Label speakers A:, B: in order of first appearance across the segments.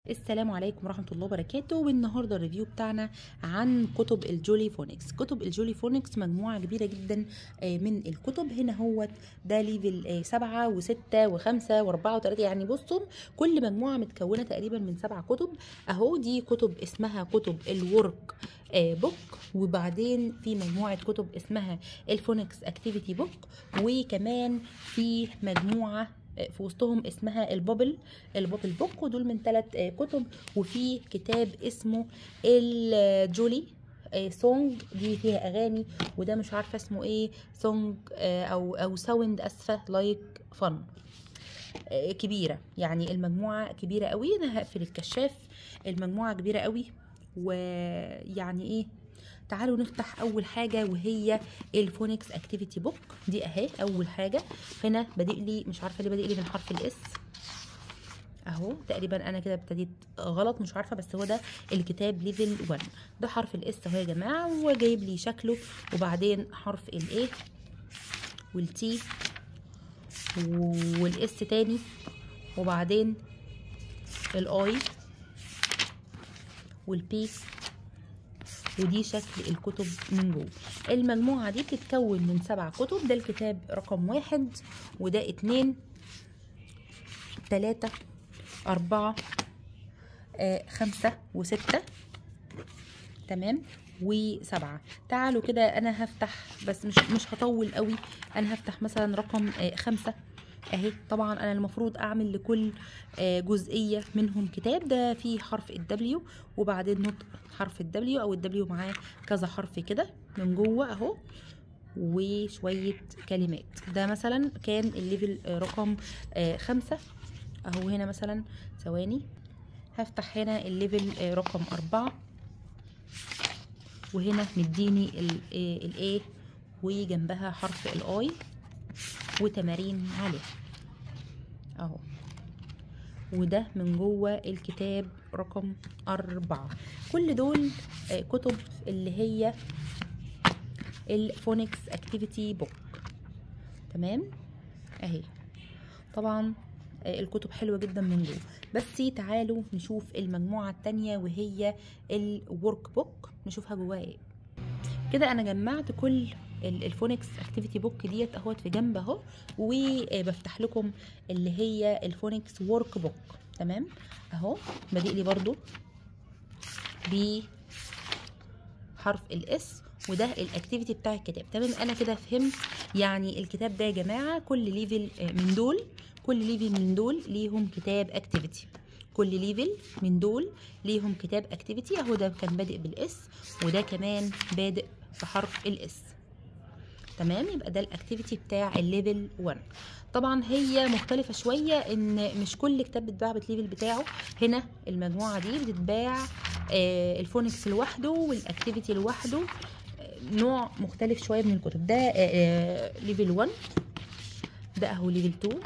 A: السلام عليكم ورحمة الله وبركاته والنهاردة الريفيو بتاعنا عن كتب الجولي فونكس كتب الجولي فونكس مجموعة كبيرة جدا آه، من الكتب هنا هو ده ليفل آه، سبعة وستة وخمسة واربعة وتلاتة يعني بصوا كل مجموعة متكونة تقريبا من سبع كتب اهو دي كتب اسمها كتب الورك آه، بوك وبعدين في مجموعة كتب اسمها الفونكس اكتيفيتي بوك وكمان في مجموعة في وسطهم اسمها البابل البابل بوك ودول من ثلاث كتب وفي كتاب اسمه الجولي آه، سونج دي فيها اغاني وده مش عارفه اسمه ايه سونج آه، او او ساوند اسفه لايك فن كبيره يعني المجموعه كبيره قوي انا هقفل الكشاف المجموعه كبيره قوي ويعني ايه تعالوا نفتح اول حاجه وهي الفونكس اكتيفيتي بوك دي اهي اول حاجه هنا بادئ لي مش عارفه ليه بادئ لي من حرف الاس اهو تقريبا انا كده ابتديت غلط مش عارفه بس هو ده الكتاب ليفل 1 ده حرف الاس اهو يا جماعه وجايب لي شكله وبعدين حرف الاي والتي والاس تاني وبعدين الاي والبي ودي شكل الكتب من جوه المجموعة دي بتتكون من سبع كتب ده الكتاب رقم واحد وده اتنين تلاتة أربعة آه خمسة وستة تمام وسبعة تعالوا كده أنا هفتح بس مش مش هطول قوي أنا هفتح مثلا رقم آه خمسة اهي طبعا انا المفروض اعمل لكل آه جزئيه منهم كتاب ده فيه حرف الدبليو وبعدين نطق حرف الدبليو او الدبليو معاه كذا حرف كده من جوه اهو وشويه كلمات ده مثلا كان الليفل آه رقم آه خمسة اهو هنا مثلا ثواني هفتح هنا الليفل آه رقم أربعة وهنا مديني الاي وجنبها حرف الاي وتمارين عليها اهو وده من جوه الكتاب رقم أربعة كل دول كتب اللي هي الفونكس اكتيفيتي بوك تمام اهي طبعا الكتب حلوة جدا من جوه بس تعالوا نشوف المجموعة التانية وهي الورك بوك نشوفها جواها ايه كده انا جمعت كل الفونكس اكتيفيتي بوك ديت اهوت في جنب اهو وبفتح لكم اللي هي الفونكس ورك بوك تمام اهو بادئ لي برضو ب حرف الاس وده الاكتيفيتي بتاع الكتاب تمام انا كده فهمت يعني الكتاب ده يا جماعه كل ليفل من دول كل ليفل من دول ليهم كتاب اكتيفيتي كل ليفل من دول ليهم كتاب اكتيفيتي اهو ده كان بادئ بالاس وده كمان بادئ بحرف الاس تمام يبقى ده الاكتيفيتي بتاع الليفل 1 طبعا هي مختلفه شويه ان مش كل كتاب بيتباع بالليفل بتاعه هنا المجموعه دي بتتباع آه الفونكس لوحده والاكتيفيتي لوحده آه نوع مختلف شويه من الكتب ده آه ليفل 1 ده اهو ليفل 2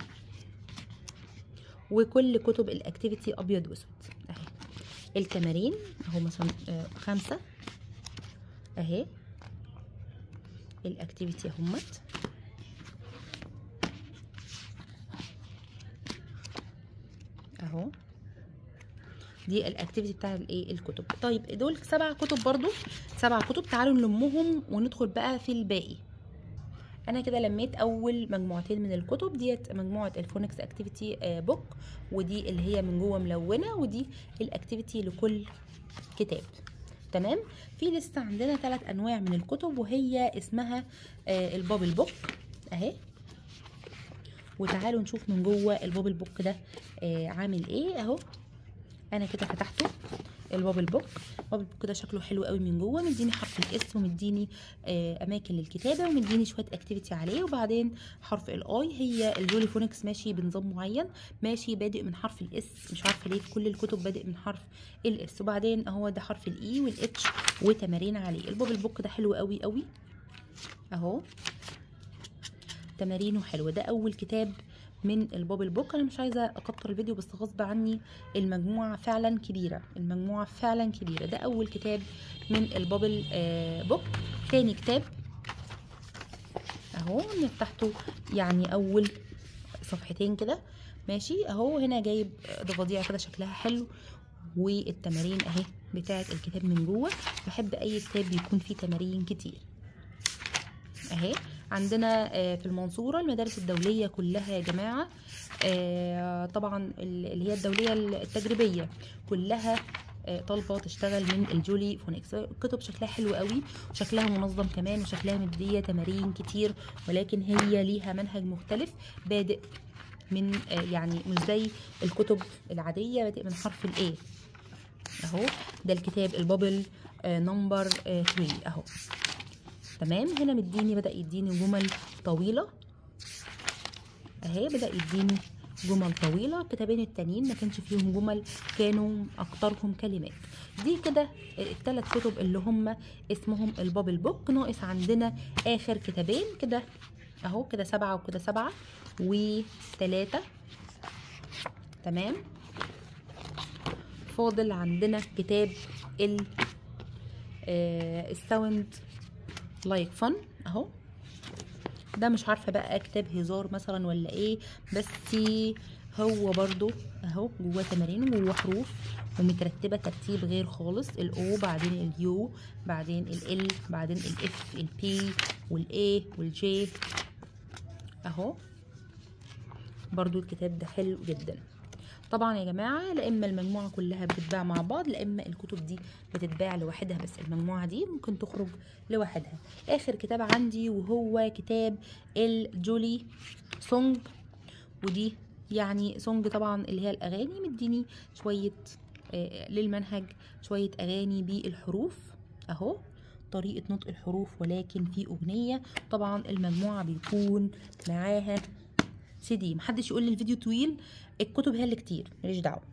A: وكل كتب الاكتيفيتي ابيض واسود اهي التمارين اهو مثلا خمسه اهي الاكتيفيتي اهمت اهو دي الاكتيفيتي بتاع الايه الكتب طيب دول سبع كتب برضو سبع كتب تعالوا نلمهم وندخل بقى في الباقي انا كده لميت اول مجموعتين من الكتب ديت مجموعه الفونكس اكتيفيتي بوك ودي اللي هي من جوه ملونه ودي الاكتيفيتي لكل كتاب تمام في لسه عندنا ثلاث انواع من الكتب وهي اسمها آه البابل بوك اهي وتعالوا نشوف من جوه البابل بوك ده آه عامل ايه اهو انا كده فتحته البابل بوك البابل بوك ده شكله حلو قوي من جوه مديني حرف الاس ومديني آه اماكن للكتابه ومديني شويه اكتيفيتي عليه وبعدين حرف الاي هي الجولي فونكس ماشي بنظام معين ماشي بادئ من حرف الاس مش عارفه ليه كل الكتب بادئ من حرف الاس وبعدين اهو ده حرف الاي والاتش وتمارين عليه البابل بوك ده حلو قوي قوي اهو تمارينه حلوه ده اول كتاب من البابل بوك انا مش عايزه اكتر الفيديو بس غصب عني المجموعه فعلا كبيره المجموعه فعلا كبيره ده اول كتاب من البابل آه بوك تاني كتاب اهو فتحته يعني اول صفحتين كده ماشي اهو هنا جايب ضفاديع كده شكلها حلو والتمارين اهي بتاعه الكتاب من جوه بحب اي كتاب يكون فيه تمارين كتير اهي عندنا آه، في المنصوره المدارس الدوليه كلها يا جماعه آه، طبعا اللي هي الدوليه التجريبيه كلها آه، طالبه تشتغل من الجولي فونكس الكتب شكلها حلو قوي وشكلها منظم كمان وشكلها مديه تمارين كتير ولكن هي ليها منهج مختلف بادئ من آه، يعني مش زي الكتب العاديه بادئ من حرف الايه اهو ده الكتاب البابل آه، نمبر 3 اهو تمام هنا مديني بدا يديني جمل طويله اهي بدا يديني جمل طويله الكتابين التانيين ما كانش فيهم جمل كانوا اكترهم كلمات دي كده الثلاث كتب اللي هم اسمهم البابل بوك ناقص عندنا اخر كتابين كده اهو كده سبعة وكده سبعة وتلاتة تمام فاضل عندنا كتاب ال آه، الساوند لايك فن اهو ده مش عارفه بقى كتاب هزار مثلا ولا ايه بس هو برضو اهو جواه تمارين وجواه حروف ومترتبه ترتيب غير خالص الاو بعدين اليو بعدين ال بعدين الاف البي والاي والجي اهو برضو الكتاب ده حلو جدا طبعا يا جماعه لا اما المجموعه كلها بتتباع مع بعض لا اما الكتب دي بتتباع لوحدها بس المجموعه دي ممكن تخرج لوحدها اخر كتاب عندي وهو كتاب الجولي سونج ودي يعني سونج طبعا اللي هي الاغاني مديني شويه آه، للمنهج شويه اغاني بالحروف اهو طريقه نطق الحروف ولكن في اغنيه طبعا المجموعه بيكون معاها سي دي محدش يقول لي الفيديو طويل الكتب هي اللي كتير ماليش دعوه